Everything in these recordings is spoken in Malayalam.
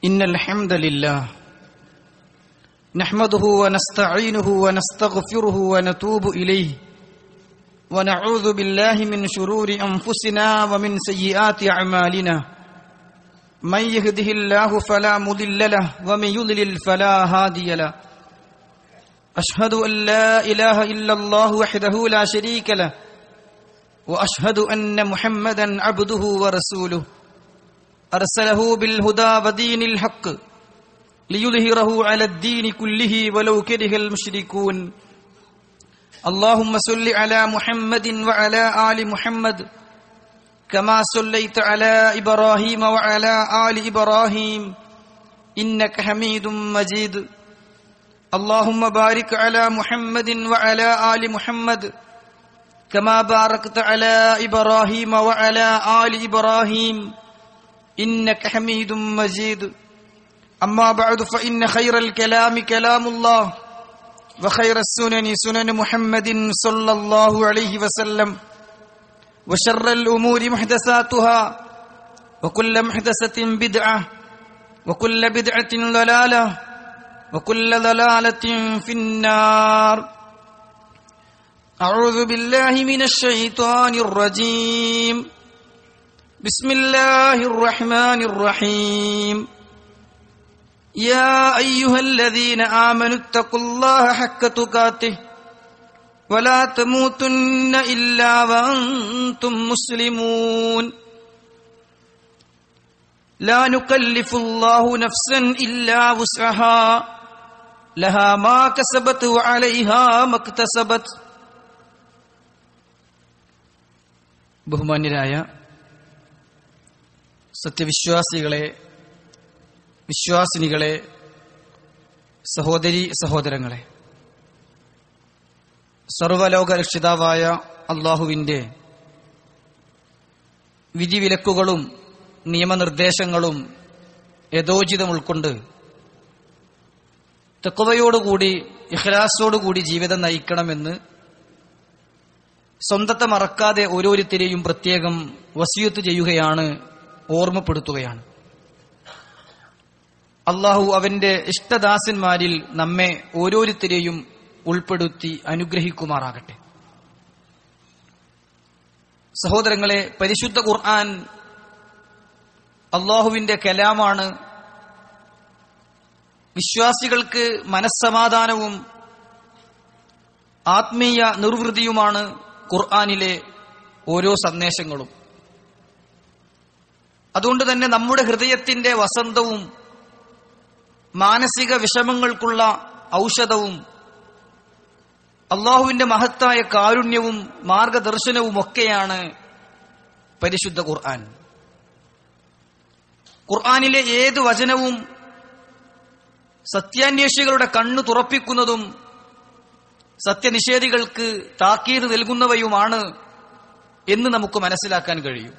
إن الحمد لله نحمده ونستعينه ونستغفره ونتوب إليه ونعوذ بالله من شرور أنفسنا ومن سيئات أعمالنا من يهده الله فلا مضل له ومن يضلل فلا هادي له أشهد أن لا إله إلا الله وحده لا شريك له وأشهد أن محمدا عبده ورسوله أرسله بالهدى ودين الحق ليظهره على الدين كله ولو كره المشركون اللهم صل على محمد وعلى آل محمد كما صليت على إبراهيم وعلى آل إبراهيم إنك حميد مجيد اللهم بارك على محمد وعلى آل محمد كما باركت على إبراهيم وعلى آل إبراهيم إنك حميد مجيد أما بعد فإن خير الكلام كلام الله وخير السنن سنن محمد صلى الله عليه وسلم وشر الأمور محدثاتها وكل محدثة بدعة وكل بدعة ضلالة وكل ضلالة في النار أعوذ بالله من الشيطان الرجيم بسم الله الرحمن الرحيم يا أيها الذين آمنوا اتقوا الله حق تقاته ولا تموتن إلا وأنتم مسلمون لا نكلف الله نفسا إلا وسعها لها ما كسبت وعليها ما اكتسبت ബഹുമാന്യരായ സത്യവിശ്വാസികളെ വിശ്വാസിനികളെ സഹോദരി സഹോദരങ്ങളെ സർവലോക രക്ഷിതാവായ അള്ളാഹുവിന്റെ വിധിവിലക്കുകളും നിയമനിർദ്ദേശങ്ങളും യഥോചിതം ഉൾക്കൊണ്ട് തെക്കുവയോടുകൂടി ഇഹ്ലാസോടുകൂടി ജീവിതം നയിക്കണമെന്ന് സ്വന്തത്തെ മറക്കാതെ ഓരോരുത്തരെയും പ്രത്യേകം വസിയത്ത് ചെയ്യുകയാണ് ഓർമ്മപ്പെടുത്തുകയാണ് അള്ളാഹു അവന്റെ ഇഷ്ടദാസന്മാരിൽ നമ്മെ ഓരോരുത്തരെയും ഉൾപ്പെടുത്തി അനുഗ്രഹിക്കുമാറാകട്ടെ സഹോദരങ്ങളെ പരിശുദ്ധ ഖുർആൻ അള്ളാഹുവിന്റെ കലാമാണ് വിശ്വാസികൾക്ക് മനസ്സമാധാനവും ആത്മീയ നിർവൃതിയുമാണ് ഖുർആാനിലെ ഓരോ സന്ദേശങ്ങളും അതുകൊണ്ട് തന്നെ നമ്മുടെ ഹൃദയത്തിന്റെ വസന്തവും മാനസിക വിഷമങ്ങൾക്കുള്ള ഔഷധവും അള്ളാഹുവിന്റെ മഹത്തായ കാരുണ്യവും മാർഗദർശനവും ഒക്കെയാണ് പരിശുദ്ധ ഖുർആൻ ഖുർആാനിലെ ഏത് വചനവും സത്യാന്വേഷികളുടെ കണ്ണു തുറപ്പിക്കുന്നതും സത്യനിഷേധികൾക്ക് താക്കീത് നൽകുന്നവയുമാണ് എന്ന് നമുക്ക് മനസ്സിലാക്കാൻ കഴിയും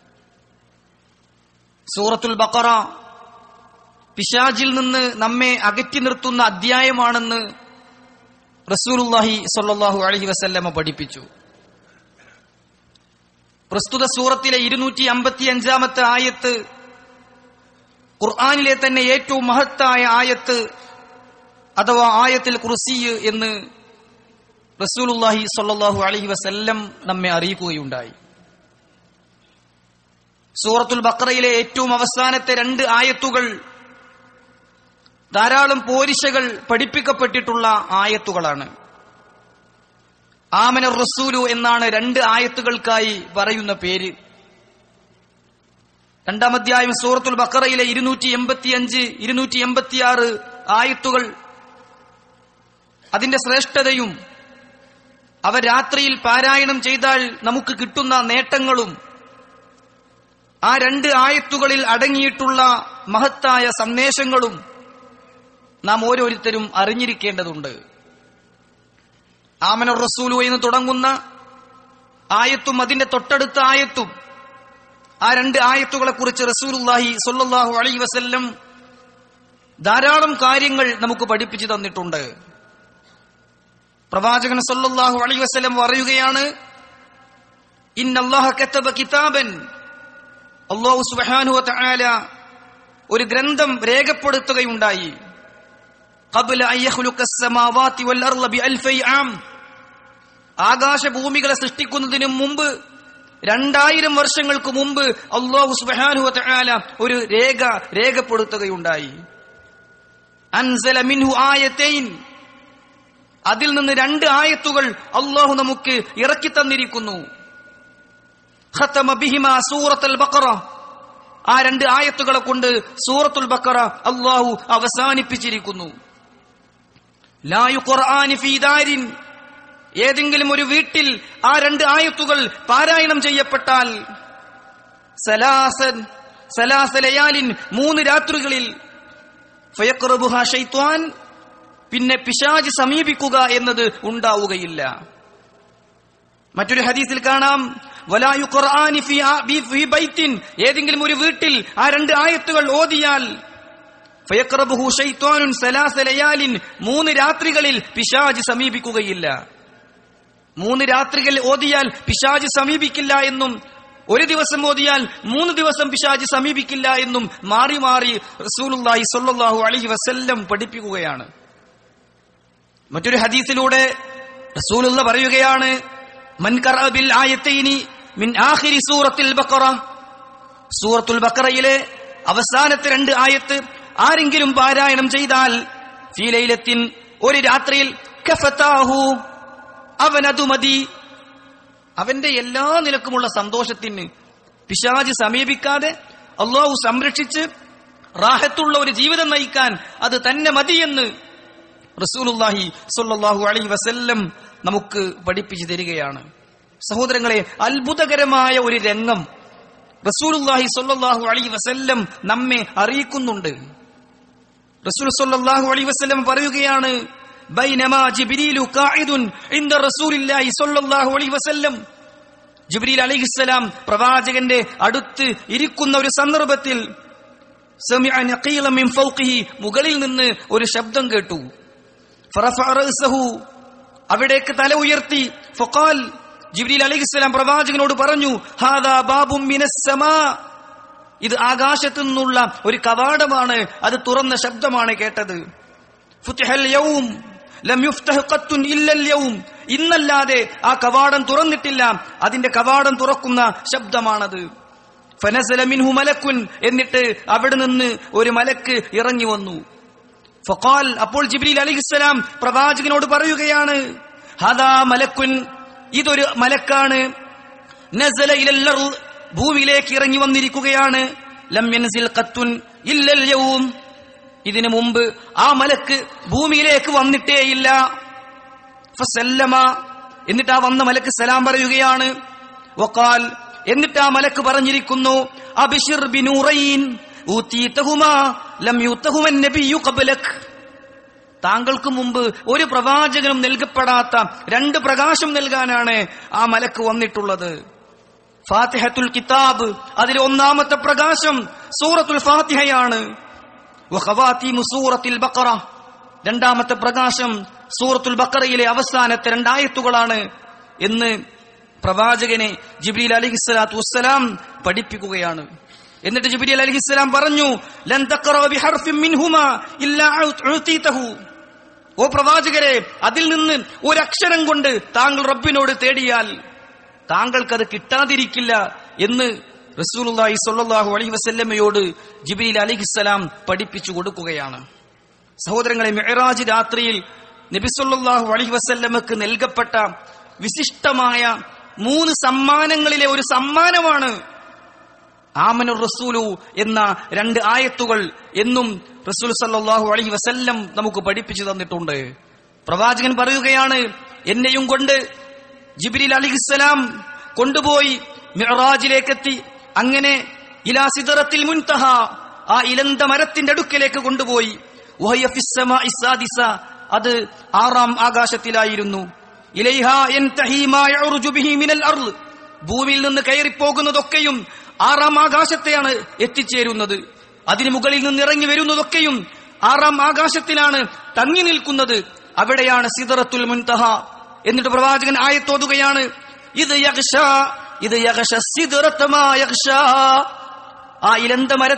സൂറത്തുൽ ബക്കറ പിശാജിൽ നിന്ന് നമ്മെ അകറ്റി നിർത്തുന്ന അധ്യായമാണെന്ന് റസൂലുല്ലാഹി സല്ലാഹു അലഹി വസല്ലമ പഠിപ്പിച്ചു പ്രസ്തുത സൂറത്തിലെ ഇരുന്നൂറ്റി അമ്പത്തി അഞ്ചാമത്തെ ആയത്ത് ഖുർആാനിലെ തന്നെ ഏറ്റവും മഹത്തായ ആയത്ത് അഥവാ ആയത്തിൽ കുർസി എന്ന് റസൂലുല്ലാഹി സല്ലാഹു അലഹി വസല്ലം നമ്മെ അറിയിക്കുകയുണ്ടായി സൂറത്തുൽ ബക്രയിലെ ഏറ്റവും അവസാനത്തെ രണ്ട് ആയത്തുകൾ ധാരാളം പോരിശകൾ പഠിപ്പിക്കപ്പെട്ടിട്ടുള്ള ആയത്തുകളാണ് ആമന റസൂലു എന്നാണ് രണ്ട് ആയത്തുകൾക്കായി പറയുന്ന പേര് രണ്ടാം അധ്യായം സൂറത്തുൽ ബക്കറയിലെ ഇരുന്നൂറ്റി എൺപത്തിയഞ്ച് ഇരുന്നൂറ്റി എൺപത്തിയാറ് ആയത്തുകൾ അതിന്റെ ശ്രേഷ്ഠതയും അവ രാത്രിയിൽ പാരായണം ചെയ്താൽ നമുക്ക് കിട്ടുന്ന നേട്ടങ്ങളും ആ രണ്ട് ആയത്തുകളിൽ അടങ്ങിയിട്ടുള്ള മഹത്തായ സന്ദേശങ്ങളും നാം ഓരോരുത്തരും അറിഞ്ഞിരിക്കേണ്ടതുണ്ട് ആമന റസൂലു എന്ന് തുടങ്ങുന്ന ആയത്തും അതിന്റെ തൊട്ടടുത്ത ആയത്തും ആ രണ്ട് ആയത്തുകളെ കുറിച്ച് റസൂലുല്ലാഹി സൊല്ലാഹു അലൈ വസല്ലം ധാരാളം കാര്യങ്ങൾ നമുക്ക് പഠിപ്പിച്ചു തന്നിട്ടുണ്ട് പ്രവാചകൻ സൊല്ലാഹു അലൈ വസല്ലം പറയുകയാണ് ഇന്നല്ലാഹ കത്തബ കിതാബൻ അള്ളാഹു സുബ്ഹാനഹു വതആല ഒരു ഗ്രന്ഥം രേഖപ്പെടുത്തുകയുണ്ടായി قبل أن يخلق السماوات والأرض بألفي عام ആകാശഭൂമികളെ സൃഷ്ടിക്കുന്നതിന് മുമ്പ് രണ്ടായിരം വർഷങ്ങൾക്ക് മുമ്പ് അള്ളാഹു സുബ്ഹാനഹു വതആല ഒരു രേഖ രേഖപ്പെടുത്തുകയുണ്ടായി അൻസല മിൻഹു ആയത്തൈൻ അതിൽ നിന്ന് രണ്ട് ആയത്തുകൾ അള്ളാഹു നമുക്ക് ഇറക്കി തന്നിരിക്കുന്നു ഖത്തമ ബിഹിമ സൂറത്തുൽ ബഖറ ആ രണ്ട് ആയത്തുകളെ കൊണ്ട് സൂറത്തുൽ ബഖറ അള്ളാഹു അവസാനിപ്പിച്ചിരിക്കുന്നു ലായു ഖുർആനി ഫീ ദാരിൻ ഏതെങ്കിലും ഒരു വീട്ടിൽ ആ രണ്ട് ആയത്തുകൾ പാരായണം ചെയ്യപ്പെട്ടാൽ സലാസൻ സലാസലയാലിൻ മൂന്ന് രാത്രികളിൽ ഫയഖ്റബുഹ ഷൈത്വാൻ പിന്നെ പിശാജ് സമീപിക്കുക എന്നത് ഉണ്ടാവുകയില്ല മറ്റൊരു ഹദീസിൽ കാണാം വലായു ഖുർആനി ഫീ ആ- ബി- ഫീ ബൈത്തിൻ ഏതെങ്കിലും ഒരു വീട്ടിൽ ആ രണ്ട് ആയത്തുകൾ ഓതിയാൽ ഫയഖ്റബുഹു ഷൈത്വാനുൻ സലാസലയാലിൻ മൂന്ന് രാത്രികളിൽ പിശാജ് സമീപിക്കുകയില്ല മൂന്ന് രാത്രികൾ ഓതിയാൽ പിശാജ് സമീപിക്കില്ല എന്നും ഒരു ദിവസം ഓതിയാൽ മൂന്ന് ദിവസം പിശാജ് സമീപിക്കില്ല എന്നും മാറി മാറി റസൂലുള്ളാഹി സ്വല്ലല്ലാഹു അലൈഹി വസല്ലം പഠിപ്പിക്കുകയാണ് മറ്റൊരു ഹദീസിലൂടെ റസൂലുള്ള പറയുകയാണ് മൻ ഖറഅ ബിൽ ആയത്തൈനി മിൻ ആഖിരി സൂറത്തിൽ ബഖറ സൂറത്തുൽ ബഖറയിലെ അവസാനത്തെ രണ്ട് ആയത്ത് ആരെങ്കിലും പാരായണം ചെയ്താൽ ഫീ ലൈലത്തിൻ ഒരു രാത്രിയിൽ കഫതാഹു അവനതു മതി അവന്റെ എല്ലാ നിലക്കുമുള്ള സന്തോഷത്തിന് പിശാജ് സമീപിക്കാതെ അള്ളാഹു സംരക്ഷിച്ച് റാഹത്തുള്ള ഒരു ജീവിതം നയിക്കാൻ അത് തന്നെ മതിയെന്ന് റസൂലുള്ളാഹി സ്വല്ലല്ലാഹു അലൈഹി വസല്ലം നമുക്ക് പഠിപ്പിച്ചു തരികയാണ് സഹോദരങ്ങളെ അത്ഭുതകരമായ ഒരു രംഗം റസൂലുള്ളാഹി സ്വല്ലല്ലാഹു അലൈഹി വസല്ലം നമ്മെ അറിയിക്കുന്നുണ്ട് റസൂൽ സ്വല്ലല്ലാഹു അലൈഹി വസല്ലം പറയുകയാണ് ബൈനമാ ജിബ്രീലു ഖാഇദുൻ ഇൻദ റസൂലില്ലാഹി സ്വല്ലല്ലാഹു അലൈഹി വസല്ലം ജിബ്രീൽ അലൈഹിസ്സലാം പ്രവാചകന്റെ അടുത്ത് ഇരിക്കുന്ന ഒരു സന്ദർഭത്തിൽ സമിഅ നഖീല മിൻ ഫൗഖിഹി മുകളിൽ നിന്ന് ഒരു ശബ്ദം കേട്ടു ഫറഫഅ റഅസഹു അവിടേക്ക് തല ഉയർത്തി ഫഖാൽ ജിബ്രീൽ അലൈഹിസ്സലാം പ്രവാചകനോട് പറഞ്ഞു ഹാദാ ബാബും മിനസ് സമാ ഇത് ആകാശത്തു നിന്നുള്ള ഒരു കവാടമാണ് അത് തുറന്ന ശബ്ദമാണ് കേട്ടത് ഫുത്തിഹൽ യൗം ലം യുഫ്തഹ് ഖത്തുൻ ഇല്ലൽ യൗം ഇന്നല്ലാതെ ആ കവാടം തുറന്നിട്ടില്ല അതിന്റെ കവാടം തുറക്കുന്ന ശബ്ദമാണത് ഫനസല മിൻഹു മലക്കുൻ എന്നിട്ട് അവിടെ നിന്ന് ഒരു മലക്ക് ഇറങ്ങി വന്നു ഫഖാൽ അപ്പോൾ ജിബ്രീൽ അലിഹിസ്സലാം പ്രവാചകനോട് പറയുകയാണ് ഹദാ മലക്കുൻ ഇതൊരു മലക്കാണ് നസല ഇലൽ അർള് ഭൂമിയിലേക്ക് ഇറങ്ങി വന്നിരിക്കുകയാണ് ലം യൻസിൽ ഖത്തുൻ ഇല്ലൽ യൗം ഇതിനു മുമ്പ് ആ മലക്ക് ഭൂമിയിലേക്ക് വന്നിട്ടേയില്ല ഫസല്ലമ എന്നിട്ട് ആ വന്ന മലക്ക് സലാം പറയുകയാണ് വഖാൽ എന്നിട്ട് ആ മലക്ക് പറഞ്ഞിരിക്കുന്നു അബിഷിർ ബിനൂറൈൻ ഊതീതഹുമാ ലം യൂതഹുമൻ നബിയ്യു ഖബ്ലക് താങ്കൾക്ക് മുമ്പ് ഒരു പ്രവാചകനും നൽകപ്പെടാത്ത രണ്ട് പ്രകാശം നൽകാനാണ് ആ മലക്ക് വന്നിട്ടുള്ളത് ഫാത്തിഹത്തുൽ കിതാബ് അതിൽ ഒന്നാമത്തെ പ്രകാശം സൂറത്തുൽ ഫാത്തിഹയാണ് വഖവാത്തിമു സൂറത്തിൽ ബഖറ രണ്ടാമത്തെ പ്രകാശം സൂറത്തുൽ ബക്കറയിലെ അവസാനത്തെ രണ്ടായത്തുകളാണ് എന്ന് പ്രവാചകനെ ജിബ്രീൽ അലിഹിസ്സലാത്തു വസ്സലാം പഠിപ്പിക്കുകയാണ് എന്നിട്ട് ജിബ്രീൽ അലിഹിസ്സലാം പറഞ്ഞു ലൻ തഖറഅ ബിഹർഫിൻ മിൻഹുമാ ഇല്ലാ ഉഅതീതഹു ഓ പ്രവാചകരെ അതിൽ നിന്ന് ഒരക്ഷരം കൊണ്ട് താങ്കൾ റബ്ബിനോട് തേടിയാൽ താങ്കൾക്കത് കിട്ടാതിരിക്കില്ല എന്ന് റസൂലുള്ളാഹി സ്വല്ലല്ലാഹു അലൈഹി വസല്ലമയോട് ജിബ്രീൽ അലിഹിസ്സലാം പഠിപ്പിച്ചു കൊടുക്കുകയാണ് സഹോദരങ്ങളെ മെഹറാജ് രാത്രിയിൽ നബി സല്ലല്ലാഹു അലൈഹി വസല്ലമക്ക് നൽകപ്പെട്ട വിശിഷ്ടമായ മൂന്ന് സമ്മാനങ്ങളിലെ ഒരു സമ്മാനമാണ് ആമനുർ റസൂലു എന്ന രണ്ട് ആയത്തുകൾ എന്നും റസൂൽ സല്ലല്ലാഹു അലൈഹി വസല്ലം നമുക്ക് പഠിപ്പിച്ചു തന്നിട്ടുണ്ട് പ്രവാചകൻ പറയുകയാണ് എന്നെയും കൊണ്ട് ജിബ്രീൽ അലിഹിസ്സലാം കൊണ്ടുപോയി മിഅറാജിലേക്കെത്തി അങ്ങനെ ഇലാ സിദറത്തിൽ മുൻതഹ ആ ഇലന്ത മരത്തിന്റെ അടുക്കലേക്ക് കൊണ്ടുപോയി വഹയ ഫിസ്സമാഇ സാദിസ അത് ആറാം ആകാശത്തിലായിരുന്നു ഇലൈഹ യൻതഹി മാ യഉർജു ബിഹി മിനൽ അർള് ഭൂമിയിൽ നിന്ന് കയറിപ്പോകുന്നതൊക്കെയും ആറാം ആകാശത്തെയാണ് എത്തിച്ചേരുന്നത് അതിന് മുകളിൽ നിന്ന് ഇറങ്ങി വരുന്നതൊക്കെയും ആറാം ആകാശത്തിലാണ് തങ്ങി നിൽക്കുന്നത് അവിടെയാണ് സിദറത്തുൽ മുൻതഹ എന്നിട്ട് പ്രവാചകൻ ആയത്തോതുകയാണ് ഇത് യഗ്ഷ ഇത് യഗ്ഷ സിദ്റത മാ യഗ്ഷ ആ ഇലന്ത മരത്തെ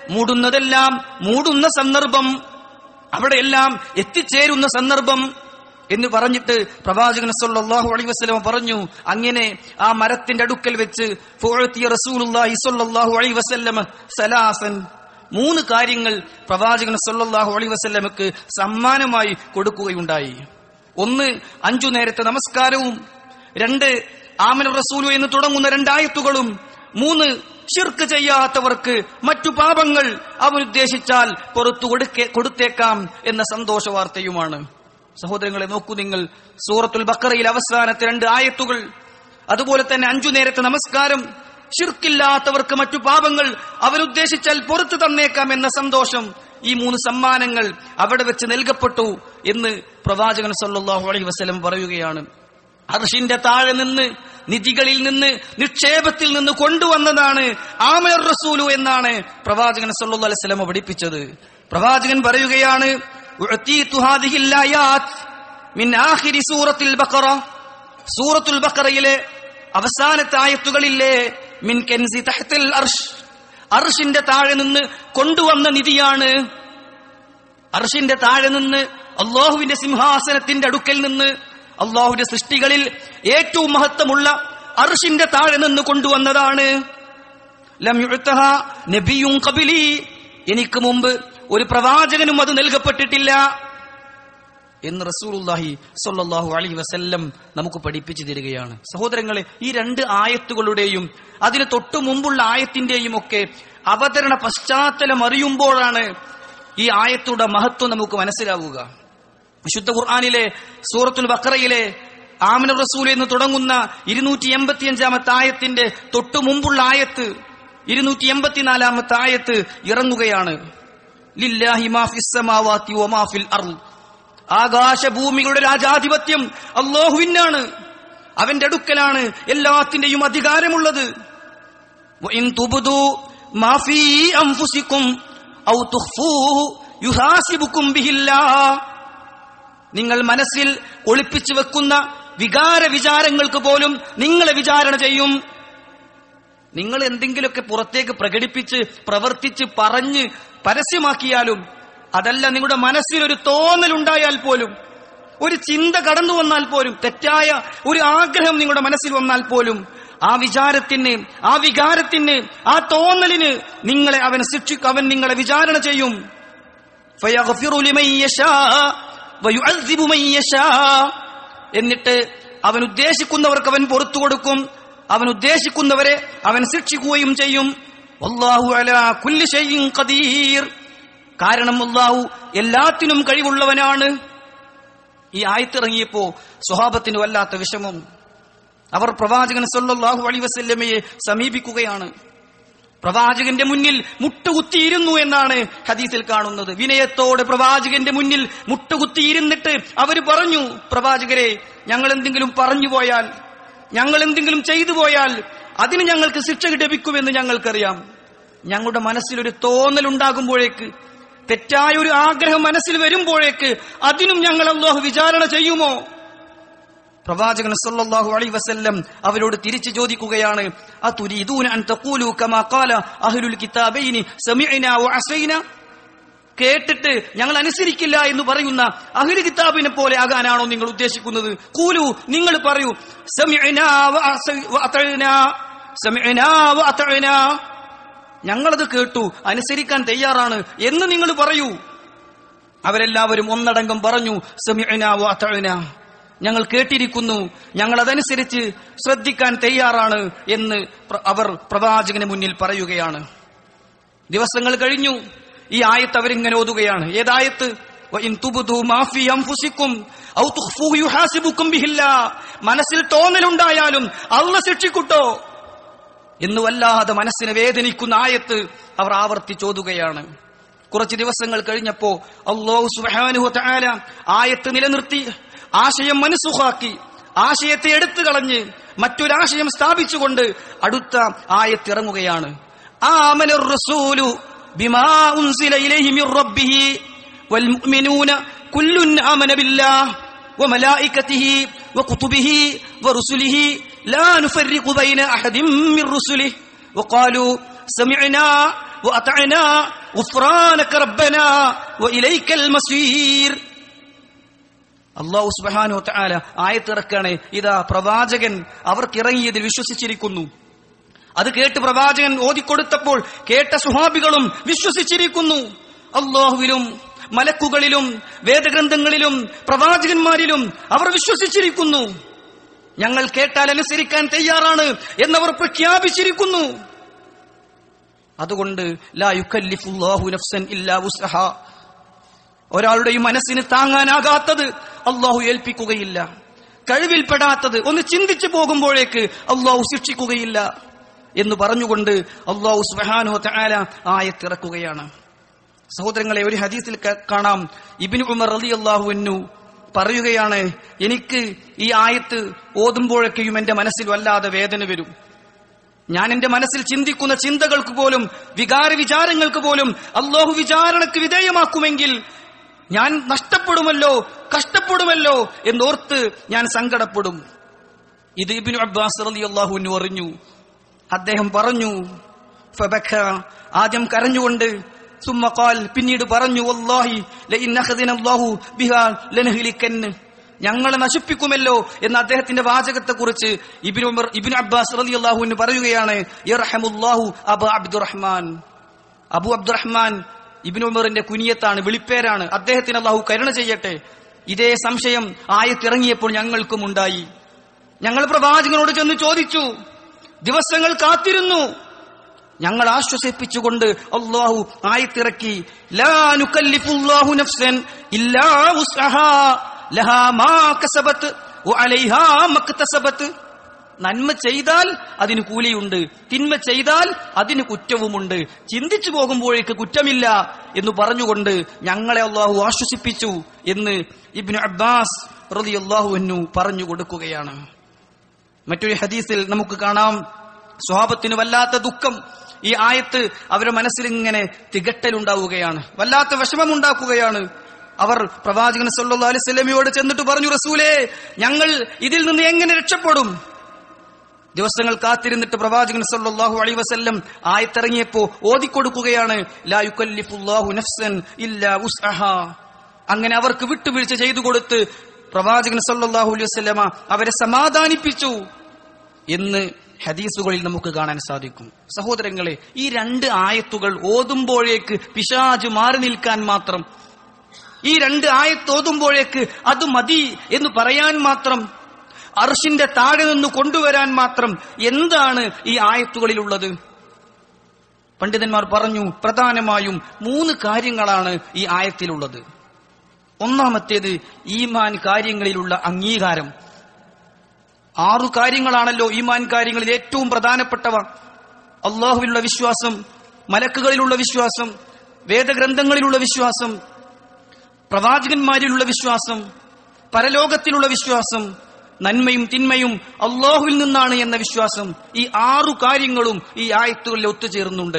മൂടുന്നതെല്ലാം മൂടുന്ന സന്ദർഭം അവിടെയെല്ലാം എത്തിച്ചേരുന്ന സന്ദർഭം എന്ന് പറഞ്ഞിട്ട് പ്രവാചകൻ സല്ലല്ലാഹു അലൈഹി വസല്ലം പറഞ്ഞു അങ്ങനെ ആ മരത്തിന്റെ അടുക്കൽ വെച്ച് ഫുഅത്തിയ റസൂലുള്ളാഹി സ്വല്ലല്ലാഹു അലൈഹി വസല്ലം സലാസൻ മൂന്ന് കാര്യങ്ങൾ പ്രവാചകൻ സല്ലല്ലാഹു അലൈഹി വസല്ലമക്ക് സമ്മാനമായി കൊടുക്കുകയുണ്ടായി ഒന്ന് അഞ്ചു നേരത്തെ നമസ്കാരവും രണ്ട് ആമന റസൂലു എന്ന് തുടങ്ങുന്ന രണ്ടായത്തുകളും മൂന്ന് ഷിർക്ക് ചെയ്യാത്തവർക്ക് മറ്റു പാപങ്ങൾ അവൻ ഉദ്ദേശിച്ചാൽ പുറത്തു കൊടുക്കേ കൊടുത്തേക്കാം എന്ന സന്തോഷ വാർത്തയുമാണ് സഹോദരങ്ങളെ നോക്കൂ നിങ്ങൾ സൂറത്തുൽ ബക്കറയിൽ അവസാനത്തെ രണ്ട് ആയത്തുകൾ അതുപോലെ തന്നെ അഞ്ചു നേരത്തെ നമസ്കാരം ഷിർക്കില്ലാത്തവർക്ക് മറ്റു പാപങ്ങൾ അവരുദ്ദേശിച്ചാൽ പുറത്തു തന്നേക്കാം എന്ന സന്തോഷം ഈ മൂന്ന് സമ്മാനങ്ങൾ അവിടെ വെച്ച് നൽകപ്പെട്ടു എന്ന് പ്രവാചകൻ സല്ലല്ലാഹു അലൈഹി വസല്ലം പറയുകയാണ് അർഷിന്റെ താഴെ നിന്ന് നിധികളിൽ നിന്ന് നിക്ഷേപത്തിൽ നിന്ന് കൊണ്ടുവന്നതാണ് ആമർ റസൂലു എന്നാണ് പ്രവാചകൻ സല്ലല്ലാഹു അലൈഹി വസല്ലം പഠിപ്പിച്ചത് പ്രവാചകൻ പറയുകയാണ് ഉഅതീതു ഹാദിഹിൽ ആയാത്ത് മിൻ ആഖിരി സൂറത്തിൽ ബഖറ സൂറത്തുൽ ബഖറയിലെ അവസാനത്തെ ആയത്തുകളില്ലേ മിൻ കെൻസി തഹ്തിൽ അർഷ് അർഷിന്റെ താഴെ നിന്ന് കൊണ്ടുവന്ന നിധിയാണ് അർഷിന്റെ താഴെ നിന്ന് അള്ളാഹുവിന്റെ സിംഹാസനത്തിന്റെ അടുക്കൽ നിന്ന് അള്ളാഹുവിന്റെ സൃഷ്ടികളിൽ ഏറ്റവും മഹത്വമുള്ള അർഷിന്റെ താഴെ നിന്ന് കൊണ്ടുവന്നതാണ് ലം യുഅ്തഹ നബിയും കബിലി എനിക്ക് മുമ്പ് ഒരു പ്രവാചകനും അത് നൽകപ്പെട്ടിട്ടില്ല എന്ന് റസൂലുള്ളാഹി സ്വല്ലല്ലാഹു അലൈഹി വസല്ലം നമുക്ക് പഠിപ്പിച്ചു തരികയാണ് സഹോദരങ്ങളെ ഈ രണ്ട് ആയത്തുകളുടെയും അതിന് തൊട്ടു മുമ്പുള്ള ആയത്തിന്റെയും ഒക്കെ അവതരണ പശ്ചാത്തലം അറിയുമ്പോഴാണ് ഈ ആയത്തുടെ മഹത്വം നമുക്ക് മനസ്സിലാവുക വിശുദ്ധ ഖുർആാനിലെ സൂറത്തുൽ ബക്കറയിലെ ആമിന റസൂൽ എന്ന് തുടങ്ങുന്ന ഇരുന്നൂറ്റി എൺപത്തിയഞ്ചാമത്തെ ആയത്തിന്റെ തൊട്ടു മുമ്പുള്ള ആയത്ത് ഇരുന്നൂറ്റി എൺപത്തിനാലാമത്തെ ആയത്ത് ഇറങ്ങുകയാണ് ലില്ലാഹി മാ ഫിസ് സമാവാതി വമാ ഫിൽ അർള് ആകാശഭൂമികളുടെ രാജാധിപത്യം അള്ളാഹുവിനാണ് അവന്റെ അടുക്കലാണ് എല്ലാത്തിന്റെയും അധികാരമുള്ളത് വഇൻ തുബ്ദു മാ ഫീ അൻഫുസികും ഔ തുഖ്ഫൂഹു യുഹാസിബുക്കും ബിഹില്ലാഹ് നിങ്ങൾ മനസ്സിൽ ഒളിപ്പിച്ചു വെക്കുന്ന വികാര വിചാരങ്ങൾക്ക് പോലും നിങ്ങളെ വിചാരണ ചെയ്യും നിങ്ങൾ എന്തെങ്കിലുമൊക്കെ പുറത്തേക്ക് പ്രകടിപ്പിച്ച് പ്രവർത്തിച്ച് പറഞ്ഞ് പരസ്യമാക്കിയാലും അതല്ല നിങ്ങളുടെ മനസ്സിൽ ഒരു തോന്നലുണ്ടായാൽ പോലും ഒരു ചിന്ത കടന്നു വന്നാൽ പോലും തെറ്റായ ഒരു ആഗ്രഹം നിങ്ങളുടെ മനസ്സിൽ വന്നാൽ പോലും ആ വിചാരത്തിന് ആ വികാരത്തിന് ആ തോന്നലിന് നിങ്ങളെ അവൻ ശിക്ഷിക്കും അവൻ നിങ്ങളെ വിചാരണ ചെയ്യും ഫയഗ്ഫിറു ലിമൻ യശാ വയുഅദ്ദിബു മൻ യശാ എന്നിട്ട് അവൻ ഉദ്ദേശിക്കുന്നവർക്ക് അവൻ പുറത്തു കൊടുക്കും അവൻ ഉദ്ദേശിക്കുന്നവരെ അവൻ ശിക്ഷിക്കുകയും ചെയ്യും വല്ലാഹു അലാ കുല്ലി ഷൈഇൻ ഖദീർ കാരണം അല്ലാഹു എല്ലാത്തിനും കഴിവുള്ളവനാണ് ഈ ആയത്തിറങ്ങിയപ്പോ സ്വഹാബത്തിന് വല്ലാത്ത വിഷമം അവർ പ്രവാചകൻ സല്ലല്ലാഹു അലൈഹി വസല്ലമയെ സമീപിക്കുകയാണ് പ്രവാചകന്റെ മുന്നിൽ മുട്ടുകുത്തിയിരുന്നു എന്നാണ് ഹദീസിൽ കാണുന്നത് വിനയത്തോടെ പ്രവാചകന്റെ മുന്നിൽ മുട്ടുകുത്തിയിരുന്നിട്ട് അവർ പറഞ്ഞു പ്രവാചകരെ ഞങ്ങൾ എന്തെങ്കിലും പറഞ്ഞു പോയാൽ ഞങ്ങൾ എന്തെങ്കിലും ചെയ്തു പോയാൽ അതിന് ഞങ്ങൾക്ക് ശിക്ഷ ലഭിക്കുമെന്ന് ഞങ്ങൾക്കറിയാം ഞങ്ങളുടെ മനസ്സിലൊരു തോന്നലുണ്ടാകുമ്പോഴേക്ക് തെറ്റായ ഒരു ആഗ്രഹം മനസ്സിൽ വരുമ്പോഴേക്ക് അതിനും ഞങ്ങൾ അള്ളാഹു വിചാരണ ചെയ്യുമോ പ്രവാചകൻ സല്ലല്ലാഹു അലൈഹി വസല്ലം അവരോട് തിരിച്ചു ചോദിക്കുകയാണ് അതുരീദൂന അൻ തഖൂലു കമാ ഖാല അഹ്ലുൽ കിതാബൈനി സമിഅനാ വഅസൈന കേട്ടിട്ട് ഞങ്ങൾ അനുസരിക്കില്ല എന്ന് പറയുന്ന അഹ്ലു കിതാബിനെ പോലെ ആകാനാണോ നിങ്ങൾ ഉദ്ദേശിക്കുന്നത് കൂലു നിങ്ങൾ പറയൂ സമിഅനാ വഅസൈ- വഅതഅനാ സമിഅനാ വഅതഅനാ ഞങ്ങളത് കേട്ടു അനുസരിക്കാൻ തയ്യാറാണ് എന്ന് നിങ്ങൾ പറയൂ അവരെല്ലാവരും ഒന്നടങ്കം പറഞ്ഞു സമിഅനാ വഅതഅനാ ഞങ്ങൾ കേട്ടിരിക്കുന്നു ഞങ്ങൾ അതനുസരിച്ച് ശ്രദ്ധിക്കാൻ തയ്യാറാണ് എന്ന് പ്ര- അവർ പ്രവാചകന് മുന്നിൽ പറയുകയാണ് ദിവസങ്ങൾ കഴിഞ്ഞു ഈ ആയത്ത് അവരിങ്ങനെ ഓതുകയാണ് ഏതായത്ത് വഇൻ തുബ്ദു മാ ഫീ അൻഫുസിക്കും ഔ തുഖ്ഫൂഹു യുഹാസിബുക്കും ബിഹില്ലാ മനസ്സിൽ തോന്നലുണ്ടായാലും അള്ള ശിക്ഷിക്കുട്ടോ എന്ന് വല്ലാതെ മനസ്സിനെ വേദനിക്കുന്ന ആയത്ത് അവർ ആവർത്തിച്ചോതുകയാണ് കുറച്ച് ദിവസങ്ങൾ കഴിഞ്ഞപ്പോ അള്ളാഹു സുബ്ഹാനഹു തആല ആയത്ത് നിലനിർത്തി ആശയം മനസ്സുഖാക്കി ആശയത്തെ എടുത്തു കളഞ്ഞ് മറ്റൊരാശയം സ്ഥാപിച്ചുകൊണ്ട് അടുത്ത ആയത്ത് ഇറങ്ങുകയാണ് ആമനർ റസൂലു ബിമാ ഉൻസില ഇലൈഹി മിർ റബ്ബിഹി വൽ മുഅ്മിനൂന കുല്ലുൻ ആമന ബില്ലാഹ് وملائكته وكتبه ورسله لا نفرق بين أحد من رسله وقالوا سمعنا وأطعنا غفرانك ربنا وإليك المصير അള്ളാഹു സുബാനോ താല ആയത്തിറക്കാണ് ഇതാ പ്രവാചകൻ അവർക്ക് ഇറങ്ങിയതിൽ വിശ്വസിച്ചിരിക്കുന്നു അത് കേട്ട് പ്രവാചകൻ ഓതിക്കൊടുത്തപ്പോൾ കേട്ട സുഹാബികളും വിശ്വസിച്ചിരിക്കുന്നു അള്ളാഹുവിലും മലക്കുകളിലും വേദഗ്രന്ഥങ്ങളിലും പ്രവാചകന്മാരിലും അവർ വിശ്വസിച്ചിരിക്കുന്നു ഞങ്ങൾ കേട്ടാൽ അനുസരിക്കാൻ തയ്യാറാണ് എന്നവർ പ്രഖ്യാപിച്ചിരിക്കുന്നു അതുകൊണ്ട് ലാ യുക്കല്ലിഫുല്ലാഹു നഫ്സൻ ഇല്ലാ വുസ്അഹ ഒരാളുടെയും മനസ്സിന് താങ്ങാനാകാത്തത് അള്ളാഹു ഏൽപ്പിക്കുകയില്ല കഴിവിൽപ്പെടാത്തത് ഒന്ന് ചിന്തിച്ചു പോകുമ്പോഴേക്ക് അള്ളാഹു ശിക്ഷിക്കുകയില്ല എന്ന് പറഞ്ഞുകൊണ്ട് അള്ളാഹു സുബാനോ തആല ആയത്തിറക്കുകയാണ് സഹോദരങ്ങളെ ഒരു ഹദീസിൽ ക- കാണാം ഇബിന് ഉമർ റലി അള്ളാഹു പറയുകയാണ് എനിക്ക് ഈ ആയത്ത് ഓതുമ്പോഴൊക്കെയും എന്റെ മനസ്സിൽ വല്ലാതെ വേദന വരും ഞാൻ എന്റെ മനസ്സിൽ ചിന്തിക്കുന്ന ചിന്തകൾക്ക് പോലും വികാര വിചാരങ്ങൾക്ക് പോലും അള്ളാഹു വിചാരണക്ക് വിധേയമാക്കുമെങ്കിൽ ഞാൻ നഷ്ടപ്പെടുമല്ലോ കഷ്ടപ്പെടുമല്ലോ എന്നോർത്ത് ഞാൻ സങ്കടപ്പെടും ഇത് ഇബിനു അബ്ബാസ് റലി അള്ളാഹുവിനു അറിഞ്ഞു അദ്ദേഹം പറഞ്ഞു ഫബക്ക ആദ്യം കരഞ്ഞുകൊണ്ട് സുമ്മ ഖാൽ പിന്നീട് പറഞ്ഞു വല്ലാഹി ലഇൻ അഖദിന അല്ലാഹു ബിഹാ ലനഹ്ലിക്കന്ന ഞങ്ങളെ നശിപ്പിക്കുമല്ലോ എന്ന അദ്ദേഹത്തിന്റെ വാചകത്തെ കുറിച്ച് ഇബിൻ ഉമർ ഇബിൻ അബ്ബാസ് റളിയല്ലാഹു അൻഹു പറയുകയാണ് യർഹമുല്ലാഹു അബു അബ്ദുറഹ്മാൻ അബു അബ്ദുറഹ്മാൻ ഇബിൻ ഉമറിന്റെ കുനിയത്താണ് വിളിപ്പേരാണ് അദ്ദേഹത്തിന് അള്ളാഹു കരുണ ചെയ്യട്ടെ ഇതേ സംശയം ആയത്തിറങ്ങിയപ്പോൾ ഞങ്ങൾക്കും ഉണ്ടായി ഞങ്ങൾ പ്രവാചകനോട് ചെന്ന് ചോദിച്ചു ദിവസങ്ങൾ കാത്തിരുന്നു ഞങ്ങൾ ആശ്വസിപ്പിച്ചുകൊണ്ട് അള്ളാഹു ആയത്തിറക്കി ലാ നുകല്ലിഫുല്ലാഹു നഫ്സൻ ഇല്ലാ വുസ്അഹാ ലഹാ മാ കസബത്ത് വഅലൈഹാ മക്തസബത്ത് നന്മ ചെയ്താൽ അതിന് കൂലിയുണ്ട് തിന്മ ചെയ്താൽ അതിന് കുറ്റവുമുണ്ട് ചിന്തിച്ചു പോകുമ്പോഴേക്ക് കുറ്റമില്ല എന്ന് പറഞ്ഞുകൊണ്ട് ഞങ്ങളെ അള്ളാഹു ആശ്വസിപ്പിച്ചു എന്ന് ഇബ്നു അബ്ബാസ് റളിയല്ലാഹു അൻഹു പറഞ്ഞു കൊടുക്കുകയാണ് മറ്റൊരു ഹദീസിൽ നമുക്ക് കാണാം സ്വഭാവത്തിന് വല്ലാത്ത ദുഃഖം ഈ ആയത്ത് അവരുടെ മനസ്സിൽ ഇങ്ങനെ തികട്ടലുണ്ടാവുകയാണ് വല്ലാത്ത വിഷമമുണ്ടാക്കുകയാണ് അവർ പ്രവാചകൻ സല്ലല്ലാഹു അലൈഹി വസല്ലമയോട് ചെന്നിട്ട് പറഞ്ഞു റസൂലേ ഞങ്ങൾ ഇതിൽ നിന്ന് എങ്ങനെ രക്ഷപ്പെടും ദിവസങ്ങൾ കാത്തിരുന്നിട്ട് പ്രവാചകൻ സല്ലല്ലാഹു അലൈഹി വസല്ലം ആയത്തിറങ്ങിയപ്പോ ഓതിക്കൊടുക്കുകയാണ് ലാ യുകല്ലിഫുല്ലാഹു നഫ്സൻ ഇല്ലാ വുസ്അഹാ അങ്ങനെ അവർക്ക് വിട്ടുവീഴ്ച ചെയ്തു കൊടുത്ത് പ്രവാചകൻ സല്ലല്ലാഹു അലൈഹി വസല്ലമ അവരെ സമാധാനിപ്പിച്ചു എന്ന് ഹദീസുകളിൽ നമുക്ക് കാണാൻ സാധിക്കും സഹോദരങ്ങളെ ഈ രണ്ട് ആയത്തുകൾ ഓതുമ്പോഴേക്ക് പിശാജ് മാറി നിൽക്കാൻ മാത്രം ഈ രണ്ട് ആയത്ത് ഓതുമ്പോഴേക്ക് അത് മതി എന്ന് പറയാൻ മാത്രം അർഷിന്റെ താഴെ നിന്ന് കൊണ്ടുവരാൻ മാത്രം എന്താണ് ഈ ആയത്തുകളിലുള്ളത് പണ്ഡിതന്മാർ പറഞ്ഞു പ്രധാനമായും മൂന്ന് കാര്യങ്ങളാണ് ഈ ആയത്തിലുള്ളത് ഒന്നാമത്തേത് ഈമാൻ കാര്യങ്ങളിലുള്ള അംഗീകാരം ആറു കാര്യങ്ങളാണല്ലോ ഈമാൻ കാര്യങ്ങളിൽ ഏറ്റവും പ്രധാനപ്പെട്ടവ അള്ളാഹുവിലുള്ള വിശ്വാസം മലക്കുകളിലുള്ള വിശ്വാസം വേദഗ്രന്ഥങ്ങളിലുള്ള വിശ്വാസം പ്രവാചകന്മാരിലുള്ള വിശ്വാസം പരലോകത്തിലുള്ള വിശ്വാസം നന്മയും തിന്മയും അള്ളാഹുവിൽ നിന്നാണ് എന്ന വിശ്വാസം ഈ ആറു കാര്യങ്ങളും ഈ ആയത്തുകളിൽ ഒത്തുചേർന്നുണ്ട്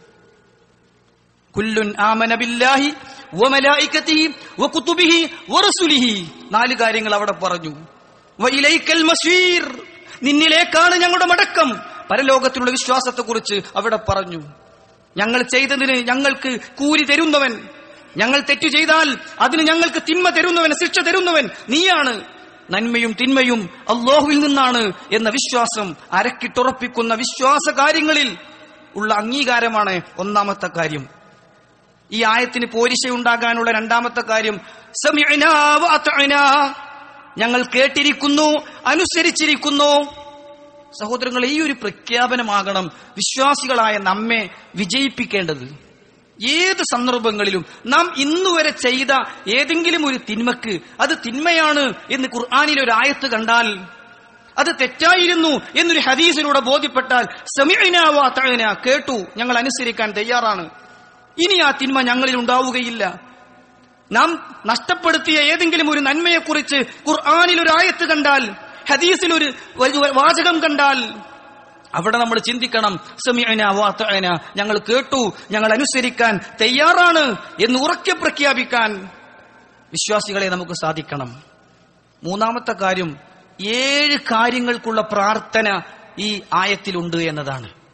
കുല്ലുൻ ആമന ബില്ലാഹി വമലായികതിഹി വകുതുബിഹി വറസുലിഹി നാല് കാര്യങ്ങൾ അവിടെ പറഞ്ഞു വഇലൈക്കൽ മസീർ നിന്നിലേക്കാണ് ഞങ്ങളുടെ മടക്കം പരലോകത്തിലുള്ള വിശ്വാസത്തെക്കുറിച്ച് അവിടെ പറഞ്ഞു ഞങ്ങൾ ചെയ്തതിന് ഞങ്ങൾക്ക് കൂലി തരുന്നവൻ ഞങ്ങൾ തെറ്റു ചെയ്താൽ അതിന് ഞങ്ങൾക്ക് തിന്മ തരുന്നവൻ ശിക്ഷ തരുന്നവൻ നീയാണ് നന്മയും തിന്മയും അള്ളാഹുവിൽ നിന്നാണ് എന്ന വിശ്വാസം അരക്കിട്ടുറപ്പിക്കുന്ന വിശ്വാസ കാര്യങ്ങളിൽ ഉള്ള അംഗീകാരമാണ് ഒന്നാമത്തെ കാര്യം ഈ ആയത്തിന് പോരിശയുണ്ടാകാനുള്ള രണ്ടാമത്തെ കാര്യം സമിഅനാ വഅതഅനാ. ഞങ്ങൾ കേട്ടിരിക്കുന്നു അനുസരിച്ചിരിക്കുന്നു സഹോദരങ്ങൾ ഈ ഒരു പ്രഖ്യാപനമാകണം വിശ്വാസികളായ നമ്മെ വിജയിപ്പിക്കേണ്ടത് ഏത് സന്ദർഭങ്ങളിലും നാം ഇന്നുവരെ ചെയ്ത ഏതെങ്കിലും ഒരു തിന്മക്ക് അത് തിന്മയാണ് എന്ന് ഖുർആാനിൽ ഒരു ആയത്ത് കണ്ടാൽ അത് തെറ്റായിരുന്നു എന്നൊരു ഹദീസിലൂടെ ബോധ്യപ്പെട്ടാൽ സമീനാവാ തഴന കേട്ടു ഞങ്ങൾ അനുസരിക്കാൻ തയ്യാറാണ് ഇനി ആ തിന്മ ഞങ്ങളിൽ ഉണ്ടാവുകയില്ല നാം നഷ്ടപ്പെടുത്തിയ ഏതെങ്കിലും ഒരു നന്മയെക്കുറിച്ച് ഖുർആാനിൽ ഒരു ആയത്ത് കണ്ടാൽ ഹദീസിൽ ഒരു വ- വാചകം കണ്ടാൽ അവിടെ നമ്മൾ ചിന്തിക്കണം സമീഅന വാത്തഅന ഞങ്ങൾ കേട്ടു ഞങ്ങൾ അനുസരിക്കാൻ തയ്യാറാണ് എന്ന് ഉറക്കെ പ്രഖ്യാപിക്കാൻ വിശ്വാസികളെ നമുക്ക് സാധിക്കണം മൂന്നാമത്തെ കാര്യം ഏഴ് കാര്യങ്ങൾക്കുള്ള പ്രാർത്ഥന ഈ ആയത്തിലുണ്ട് എന്നതാണ്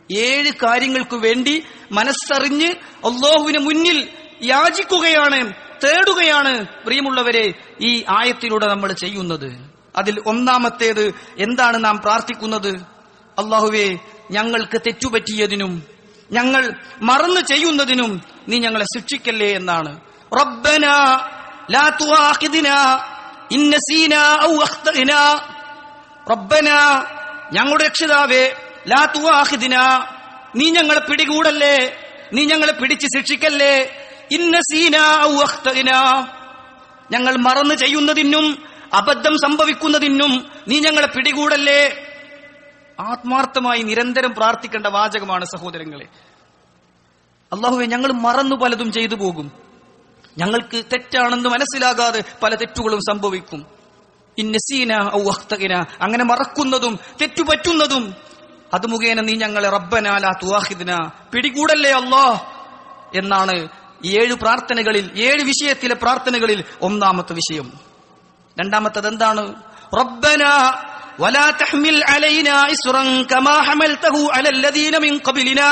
ഏഴ് കാര്യങ്ങൾക്ക് വേണ്ടി മനസ്സറിഞ്ഞ് അള്ളാഹുവിന് മുന്നിൽ യാചിക്കുകയാണ് തേടുകയാണ് പ്രിയമുള്ളവരെ ഈ ആയത്തിലൂടെ നമ്മൾ ചെയ്യുന്നത് അതിൽ ഒന്നാമത്തേത് എന്താണ് നാം പ്രാർത്ഥിക്കുന്നത് അള്ളാഹുവെ ഞങ്ങൾക്ക് തെറ്റുപറ്റിയതിനും ഞങ്ങൾ മറന്നു ചെയ്യുന്നതിനും നീ ഞങ്ങളെ ശിക്ഷിക്കല്ലേ എന്നാണ് റബ്ബന ലാ തുആഖിദ്നാ ഇൻ നസീനാ ഔ അഖ്തഅനാ റബ്ബന ഞങ്ങളുടെ രക്ഷിതാവേ ലാ തുആഖിദ്നാ നീ ഞങ്ങളെ പിടികൂടല്ലേ നീ ഞങ്ങളെ പിടിച്ച് ശിക്ഷിക്കല്ലേ ഇൻ നസീനാ ഔ അഖ്തഅനാ ഞങ്ങൾ മറന്നു ചെയ്യുന്നതിനും അബദ്ധം സംഭവിക്കുന്നതിനും നീ ഞങ്ങളെ പിടികൂടല്ലേ ആത്മാർത്ഥമായി നിരന്തരം പ്രാർത്ഥിക്കേണ്ട വാചകമാണ് സഹോദരങ്ങളെ അള്ളാഹുവെ ഞങ്ങൾ മറന്നു പലതും ചെയ്തു പോകും ഞങ്ങൾക്ക് തെറ്റാണെന്ന് മനസ്സിലാകാതെ പല തെറ്റുകളും സംഭവിക്കും ഇന്നസീന ഔ അഖ്തഇന അങ്ങനെ മറക്കുന്നതും തെറ്റുപറ്റുന്നതും അത് മുഖേന നീ ഞങ്ങളെ റബ്ബനാല തുവാഹിദിന പിടികൂടല്ലേ അല്ലാഹ് എന്നാണ് ഈ ഏഴ് പ്രാർത്ഥനകളിൽ ഏഴ് വിഷയത്തിലെ പ്രാർത്ഥനകളിൽ ഒന്നാമത്തെ വിഷയം രണ്ടാമത്തത് എന്താണ് റബ്ബന ولا تحمل علينا إسرا كما حملته على الذين من قبلنا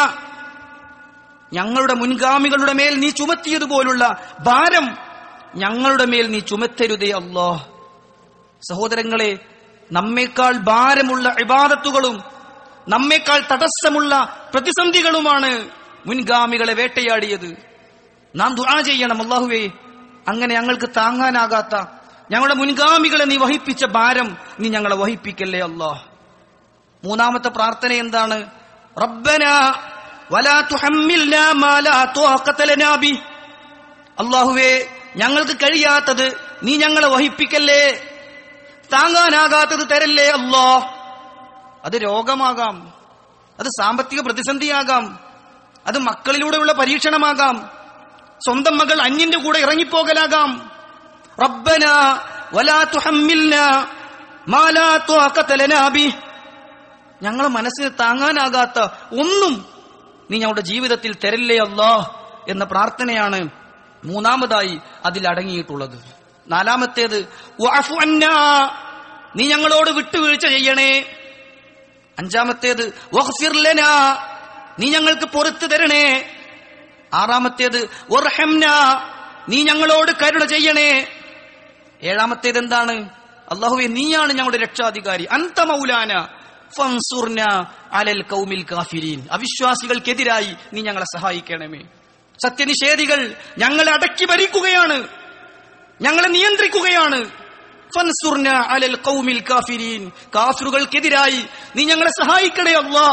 ഞങ്ങളുടെ മുൻഗാമികളുടെ മേൽ നീ ചുമത്തിയതുപോലുള്ള ഭാരം ഞങ്ങളുടെ മേൽ നീ ചുമത്തരുതേ അല്ലോ സഹോദരങ്ങളെ നമ്മേക്കാൾ ഭാരമുള്ള ഇബാദത്തുകളും നമ്മേക്കാൾ തടസ്സമുള്ള പ്രതിസന്ധികളുമാണ് മുൻഗാമികളെ വേട്ടയാടിയത് നാം ദുആ ചെയ്യണം അള്ളാഹുവേ അങ്ങനെ ഞങ്ങൾക്ക് താങ്ങാനാകാത്ത ഞങ്ങളുടെ മുൻഗാമികളെ നീ വഹിപ്പിച്ച ഭാരം നീ ഞങ്ങളെ വഹിപ്പിക്കല്ലേ അല്ലാഹ് മൂന്നാമത്തെ പ്രാർത്ഥന എന്താണ് റബ്ബന വലാ തുഹമ്മിൽനാ മാ ലാ ത്വാഖത ലനാ ബി അല്ലാഹുവേ ഞങ്ങൾക്ക് കഴിയാത്തത് നീ ഞങ്ങളെ വഹിപ്പിക്കല്ലേ താങ്ങാനാകാത്തത് തരല്ലേ അല്ലാ അത് രോഗമാകാം അത് സാമ്പത്തിക പ്രതിസന്ധിയാകാം അത് മക്കളിലൂടെയുള്ള പരീക്ഷണമാകാം സ്വന്തം മകൾ അന്യന്റെ കൂടെ ഇറങ്ങിപ്പോകലാകാം റബ്ബന വലാ തുഹമ്മിൽനാ മാ ലാ ത്വാഖത ലനാ ബി ഞങ്ങളെ മനസ്സിന് താങ്ങാനാകാത്ത ഒന്നും നീ ഞങ്ങളുടെ ജീവിതത്തിൽ തരല്ലേ അല്ലാ എന്ന പ്രാർത്ഥനയാണ് മൂന്നാമതായി അതിൽ അടങ്ങിയിട്ടുള്ളത് നാലാമത്തേത് വഅഫു അന്നാ നീ ഞങ്ങളോട് വിട്ടുവീഴ്ച ചെയ്യണേ അഞ്ചാമത്തേത് വഗ്ഫിർ ലനാ നീ ഞങ്ങൾക്ക് പൊറത്തു തരണേ ആറാമത്തേത് വർഹംനാ നീ ഞങ്ങളോട് കരുണ ചെയ്യണേ ഏഴാമത്തേത് എന്താണ് അള്ളാഹുവെ നീയാണ് ഞങ്ങളുടെ രക്ഷാധികാരി അന്ത മൗലാന ഫൻസുർന അലൽ കൗമിൽ കാഫിരീൻ അവിശ്വാസികൾക്കെതിരായി നീ ഞങ്ങളെ സഹായിക്കണമേ സത്യനിഷേധികൾ ഞങ്ങളെ അടക്കി ഭരിക്കുകയാണ് ഞങ്ങളെ നിയന്ത്രിക്കുകയാണ് ഫൻസുർന അലൽ കൗമിൽ കാഫിരീൻ കാഫിറുകൾക്കെതിരായി നീ ഞങ്ങളെ സഹായിക്കണേ അല്ലാ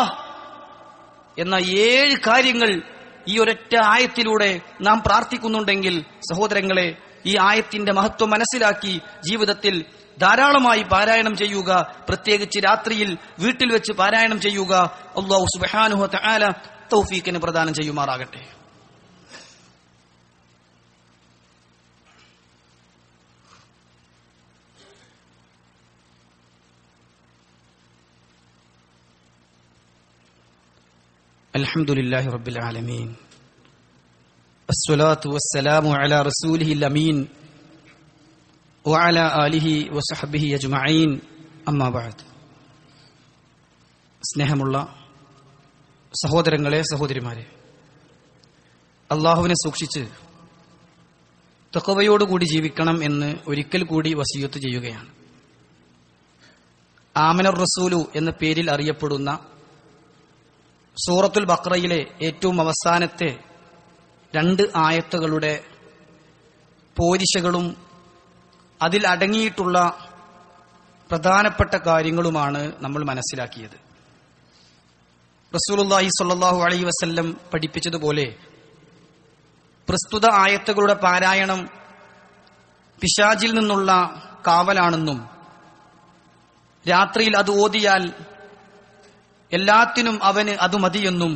എന്ന ഏഴ് കാര്യങ്ങൾ ഈ ഒരൊറ്റ ആയത്തിലൂടെ നാം പ്രാർത്ഥിക്കുന്നുണ്ടെങ്കിൽ സഹോദരങ്ങളെ ഈ ആയത്തിന്റെ മഹത്വം മനസ്സിലാക്കി ജീവിതത്തിൽ ധാരാളമായി പാരായണം ചെയ്യുക പ്രത്യേകിച്ച് രാത്രിയിൽ വീട്ടിൽ വെച്ച് പാരായണം ചെയ്യുക അള്ളാഹു സുബാനുഹ തആല തൗഫീഖിന് പ്രദാനം ചെയ്യുമാറാകട്ടെ الحمد لله رب العالمين الصلاة والسلام على رسوله الأمين وعلى آله وصحبه أجمعين أما بعد സ്നേഹമുള്ള സഹോദരങ്ങളെ സഹോദരിമാരെ അള്ളാഹുവിനെ സൂക്ഷിച്ച് തക്കവയോടുകൂടി ജീവിക്കണം എന്ന് ഒരിക്കൽ കൂടി വസീയത്ത് ചെയ്യുകയാണ് ആമനർ റസൂലു എന്ന പേരിൽ അറിയപ്പെടുന്ന സൂറത്തുൽ ബക്രയിലെ ഏറ്റവും അവസാനത്തെ രണ്ട് ആയത്തുകളുടെ പോരിശകളും അതിൽ അടങ്ങിയിട്ടുള്ള പ്രധാനപ്പെട്ട കാര്യങ്ങളുമാണ് നമ്മൾ മനസ്സിലാക്കിയത് റസൂലുല്ലാഹി സ്വല്ലല്ലാഹു അലൈഹി വസല്ലം പഠിപ്പിച്ചതുപോലെ പ്രസ്തുത ആയത്തുകളുടെ പാരായണം പിശാജിൽ നിന്നുള്ള കാവലാണെന്നും രാത്രിയിൽ അത് ഓതിയാൽ എല്ലാത്തിനും അവന് അത് മതിയെന്നും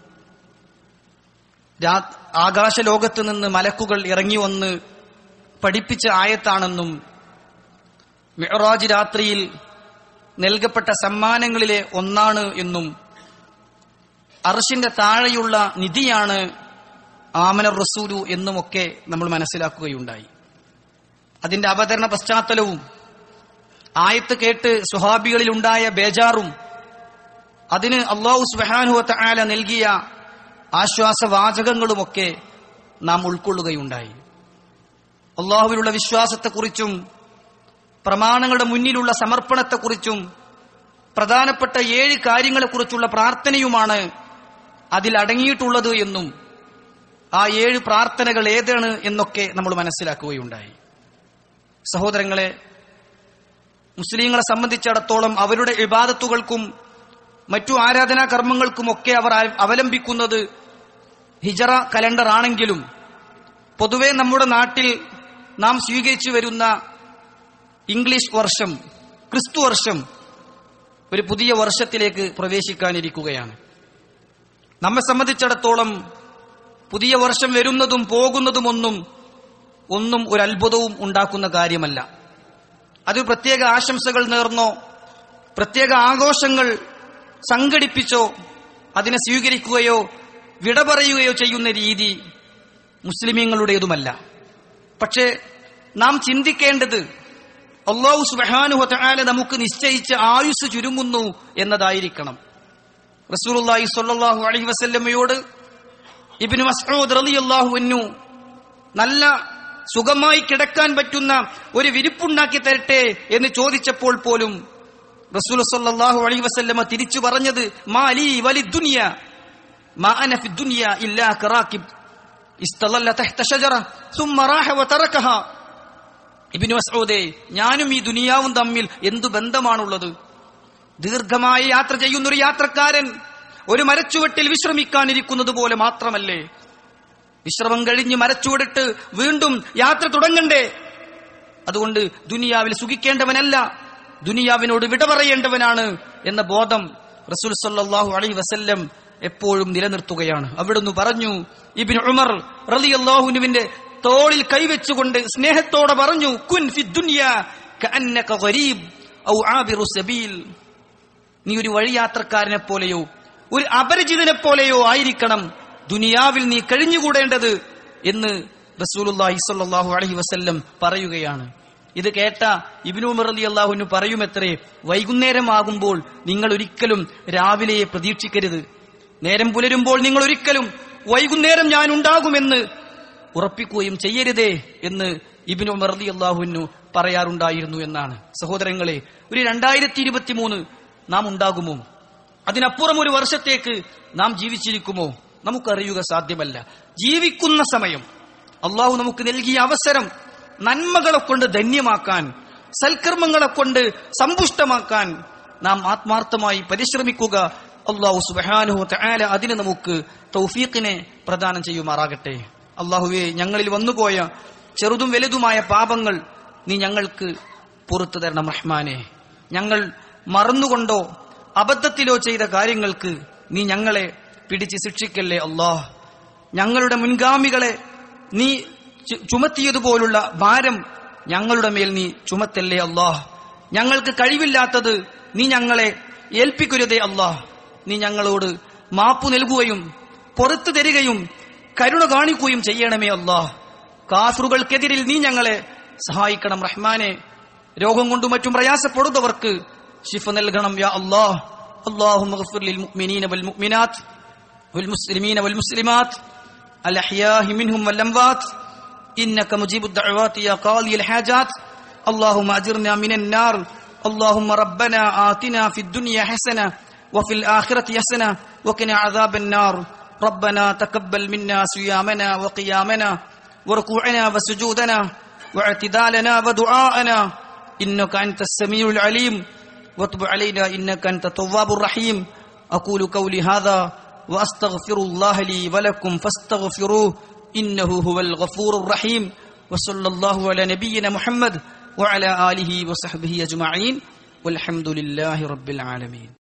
ആകാശലോകത്ത് നിന്ന് മലക്കുകൾ ഇറങ്ങി വന്ന് പഠിപ്പിച്ച ആയത്താണെന്നും മെഹറാജ് രാത്രിയിൽ നൽകപ്പെട്ട സമ്മാനങ്ങളിലെ ഒന്നാണ് എന്നും അർഷിന്റെ താഴെയുള്ള നിധിയാണ് ആമന റസൂലു എന്നുമൊക്കെ നമ്മൾ മനസ്സിലാക്കുകയുണ്ടായി അതിന്റെ അവതരണ പശ്ചാത്തലവും ആയത്ത് കേട്ട് സുഹാബികളിലുണ്ടായ ബേജാറും അതിന് അള്ളാഹു സുബാനുവത്ത ആല നൽകിയ ആശ്വാസവാചകങ്ങളുമൊക്കെ നാം ഉൾക്കൊള്ളുകയുണ്ടായി അള്ളാഹുവിലുള്ള വിശ്വാസത്തെക്കുറിച്ചും പ്രമാണങ്ങളുടെ മുന്നിലുള്ള സമർപ്പണത്തെക്കുറിച്ചും പ്രധാനപ്പെട്ട ഏഴ് കാര്യങ്ങളെക്കുറിച്ചുള്ള പ്രാർത്ഥനയുമാണ് അതിൽ അടങ്ങിയിട്ടുള്ളത് എന്നും ആ ഏഴ് പ്രാർത്ഥനകൾ ഏതാണ് എന്നൊക്കെ നമ്മൾ മനസ്സിലാക്കുകയുണ്ടായി സഹോദരങ്ങളെ മുസ്ലിങ്ങളെ സംബന്ധിച്ചിടത്തോളം അവരുടെ ഇബാദത്തുകൾക്കും മറ്റു ആരാധനാ കർമ്മങ്ങൾക്കുമൊക്കെ അവർ അവലംബിക്കുന്നത് ഹിജറ കലണ്ടർ ആണെങ്കിലും പൊതുവെ നമ്മുടെ നാട്ടിൽ നാം സ്വീകരിച്ചു വരുന്ന ഇംഗ്ലീഷ് വർഷം ക്രിസ്തു വർഷം ഒരു പുതിയ വർഷത്തിലേക്ക് പ്രവേശിക്കാനിരിക്കുകയാണ് നമ്മെ സംബന്ധിച്ചിടത്തോളം പുതിയ വർഷം വരുന്നതും പോകുന്നതുമൊന്നും ഒന്നും ഒരു അത്ഭുതവും ഉണ്ടാക്കുന്ന കാര്യമല്ല അത് പ്രത്യേക ആശംസകൾ നേർന്നോ പ്രത്യേക ആഘോഷങ്ങൾ സംഘടിപ്പിച്ചോ അതിനെ സ്വീകരിക്കുകയോ വിട പറയുകയോ ചെയ്യുന്ന രീതി മുസ്ലിമീങ്ങളുടേതുമല്ല പക്ഷേ നാം ചിന്തിക്കേണ്ടത് അള്ളാഹു സുബാനുഹല നമുക്ക് നിശ്ചയിച്ച ആയുസ് ചുരുങ്ങുന്നു എന്നതായിരിക്കണം റസൂലുള്ളാഹി സ്വല്ലല്ലാഹു അലൈഹി വസല്ലമയോട് ഇബ്നു മസ്ഊദ് റളിയല്ലാഹു അൻഹു നല്ല സുഖമായി കിടക്കാൻ പറ്റുന്ന ഒരു വിരിപ്പുണ്ടാക്കി തരട്ടെ എന്ന് ചോദിച്ചപ്പോൾ പോലും റസൂൽ സല്ലല്ലാഹു അലൈഹി വസല്ലമ തിരിച്ചു പറഞ്ഞത് മാ ലീ വലി ദുനിയ മാ അന ഫി ദുനിയ ഇല്ലാ കറാക്കിബ് ഇസ്തളല്ല തഹ്ത ഷജറ ثم راح وتركها ഇബ്നു മസ്ഊദേ ഞാനും ഈ ദുനിയാവും തമ്മിൽ എന്തു ബന്ധമാണുള്ളത് ദീർഘമായ യാത്ര ചെയ്യുന്ന ഒരു യാത്രക്കാരൻ ഒരു മരച്ചുവട്ടിൽ വിശ്രമിക്കാനിരിക്കുന്നത് പോലെ മാത്രമല്ലേ വിശ്രമം കഴിഞ്ഞ് മരച്ചുവടിട്ട് വീണ്ടും യാത്ര തുടങ്ങണ്ടേ അതുകൊണ്ട് ദുനിയാവിൽ സുഖിക്കേണ്ടവനല്ല ദുനിയാവിനോട് വിട പറയേണ്ടവനാണ് എന്ന ബോധം റസൂൽ സല്ലാഹു അലൈ വസല്ലം എപ്പോഴും നിലനിർത്തുകയാണ് അവിടുന്ന് പറഞ്ഞു ഇബിൻ ഉമർ റളിയല്ലാഹുനുവിന്റെ തോളിൽ കൈവച്ചുകൊണ്ട് സ്നേഹത്തോടെ പറഞ്ഞു കുൻ ഫി ദുനിയ കഅന്നക ഗരീബ് ഔ ആബിറു സബീൽ നീ ഒരു വഴിയാത്രക്കാരനെ പോലെയോ ഒരു അപരിചിതനെ പോലെയോ ആയിരിക്കണം ദുനിയാവിൽ നീ കഴിഞ്ഞുകൂടേണ്ടത് എന്ന് റസൂലുല്ലാഹി സ്വല്ലല്ലാഹു അലൈഹി വസല്ലം പറയുകയാണ് ഇത് കേട്ട ഇബ്നു ഉമർ റളിയല്ലാഹു അൻഹു പറയുമത്രേ വൈകുന്നേരമാകുമ്പോൾ നിങ്ങൾ ഒരിക്കലും രാവിലെയെ പ്രതീക്ഷിക്കരുത് നേരം പുലരുമ്പോൾ നിങ്ങൾ ഒരിക്കലും വൈകുന്നേരം ഞാൻ ഉണ്ടാകുമെന്ന് ഉറപ്പിക്കുകയും ചെയ്യരുതേ എന്ന് ഇബിനു മർദി അള്ളാഹുവിനു പറയാറുണ്ടായിരുന്നു എന്നാണ് സഹോദരങ്ങളെ ഒരു രണ്ടായിരത്തി ഇരുപത്തി മൂന്ന് നാം ഉണ്ടാകുമോ അതിനപ്പുറം ഒരു വർഷത്തേക്ക് നാം ജീവിച്ചിരിക്കുമോ നമുക്കറിയുക സാധ്യമല്ല ജീവിക്കുന്ന സമയം അള്ളാഹു നമുക്ക് നൽകിയ അവസരം നന്മകളെ കൊണ്ട് ധന്യമാക്കാൻ സൽക്കർമ്മങ്ങളെ കൊണ്ട് സമ്പുഷ്ടമാക്കാൻ നാം ആത്മാർത്ഥമായി പരിശ്രമിക്കുക അള്ളാഹു സുബാനുഹു തആല അതിന് നമുക്ക് തൗഫീഖിനെ പ്രദാനം ചെയ്യുമാറാകട്ടെ അള്ളാഹുവെ ഞങ്ങളിൽ വന്നുപോയ ചെറുതും വലുതുമായ പാപങ്ങൾ നീ ഞങ്ങൾക്ക് പുറത്തു തരണം റഹ്മാനെ ഞങ്ങൾ മറന്നുകൊണ്ടോ അബദ്ധത്തിലോ ചെയ്ത കാര്യങ്ങൾക്ക് നീ ഞങ്ങളെ പിടിച്ച് ശിക്ഷിക്കല്ലേ അള്ളാഹ് ഞങ്ങളുടെ മുൻഗാമികളെ നീ ചു- ചുമത്തിയതുപോലുള്ള ഭാരം ഞങ്ങളുടെ മേൽ നീ ചുമത്തല്ലേ അള്ളാഹ് ഞങ്ങൾക്ക് കഴിവില്ലാത്തത് നീ ഞങ്ങളെ ഏൽപ്പിക്കരുതേ അള്ളാഹ് നീ ഞങ്ങളോട് മാപ്പു നൽകുകയും പുറത്തു തരികയും കരുണ കാണിക്കുകയും ചെയ്യണമേ അള്ളാഹ് കാഫറുകൾക്കെതിരിൽ നീ ഞങ്ങളെ സഹായിക്കണം റഹ്മാനെ രോഗം കൊണ്ടും മറ്റും പ്രയാസപ്പെടുന്നവർക്ക് ശിഫ നൽകണം യാ അള്ളാഹ് اللهم اغفر للمؤمنين والمؤمنات والمسلمين والمسلمات الأحياء منهم والأموات إنك مجيب الدعوات يا قاضي الحاجات اللهم أجرنا من النار اللهم ربنا آتنا في الدنيا حسنة وفي الآخرة حسنة وقنا عذاب النار ربنا تقبل منا صيامنا وقيامنا وركوعنا وسجودنا واعتدالنا ودعاءنا إنك أنت السميع العليم وتب علينا إنك أنت التواب الرحيم أقول قولي هذا وأستغفر الله لي ولكم فاستغفروه إنه هو الغفور الرحيم وصلى الله على نبينا محمد وعلى آله وصحبه أجمعين والحمد لله رب العالمين